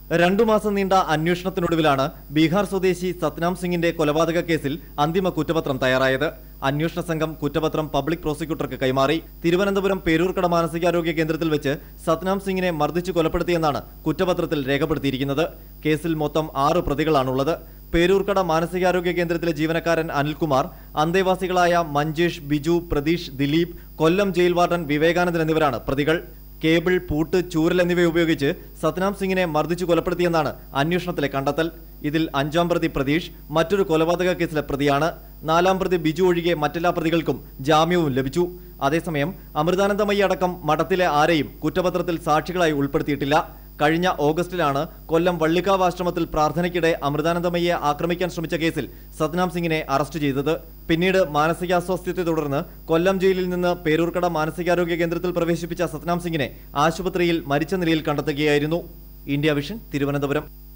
രണ്ടു മാസം നീണ്ട അന്വേഷണത്തിനൊടുവിലാണ് ബീഹാർ സ്വദേശി സത്നാം സിംഗിന്റെ കൊലപാതക കേസിൽ അന്തിമ കുറ്റപത്രം തയ്യാറായത് അന്വേഷണ സംഘം കുറ്റപത്രം പബ്ലിക് പ്രോസിക്യൂട്ടർക്ക് കൈമാറി തിരുവനന്തപുരം പേരൂർക്കട മാനസികാരോഗ്യ കേന്ദ്രത്തിൽ വെച്ച് സത്നാം സിംഗിനെ മർദ്ദിച്ചു കൊലപ്പെടുത്തിയെന്നാണ് കുറ്റപത്രത്തിൽ രേഖപ്പെടുത്തിയിരിക്കുന്നത് കേസിൽ മൊത്തം ആറ് പ്രതികളാണുള്ളത് പേരൂർക്കട മാനസികാരോഗ്യ കേന്ദ്രത്തിലെ ജീവനക്കാരൻ അനിൽകുമാർ അന്തേവാസികളായ മഞ്ജേഷ് ബിജു പ്രതീഷ് ദിലീപ് കൊല്ലം ജയിൽ വാർഡൻ വിവേകാനന്ദൻ എന്നിവരാണ് പ്രതികൾ കേബിൾ പൂട്ട് ചൂരൽ എന്നിവ ഉപയോഗിച്ച് സത്നാം സിംഗിനെ മർദ്ദിച്ചു കൊലപ്പെടുത്തിയെന്നാണ് അന്വേഷണത്തിലെ കണ്ടെത്തൽ ഇതിൽ അഞ്ചാം പ്രതി പ്രതീഷ് മറ്റൊരു കൊലപാതക കേസിലെ പ്രതിയാണ് നാലാം പ്രതി ബിജു ഒഴികെ മറ്റെല്ലാ പ്രതികൾക്കും ജാമ്യവും ലഭിച്ചു അതേസമയം അമൃതാനന്ദമയി അടക്കം മഠത്തിലെ ആരെയും കുറ്റപത്രത്തിൽ സാക്ഷികളായി ഉൾപ്പെടുത്തിയിട്ടില്ല കഴിഞ്ഞ ഓഗസ്റ്റിലാണ് കൊല്ലം വള്ളിക്കാവ് ആശ്രമത്തിൽ പ്രാർത്ഥനയ്ക്കിടെ അമൃതാനന്ദമയ്യെ ആക്രമിക്കാൻ ശ്രമിച്ച കേസിൽ സത്നാം സിംഗിനെ അറസ്റ്റ് ചെയ്തത് പിന്നീട് മാനസികാസ്വാസ്ഥ്യത്തെ തുടർന്ന് കൊല്ലം ജയിലിൽ നിന്ന് പേരൂർക്കട മാനസികാരോഗ്യ കേന്ദ്രത്തിൽ പ്രവേശിപ്പിച്ച സത്നാം സിംഗിനെ ആശുപത്രിയിൽ മരിച്ച നിലയിൽ കണ്ടെത്തുകയായിരുന്നു ഇന്ത്യ വിഷൻ തിരുവനന്തപുരം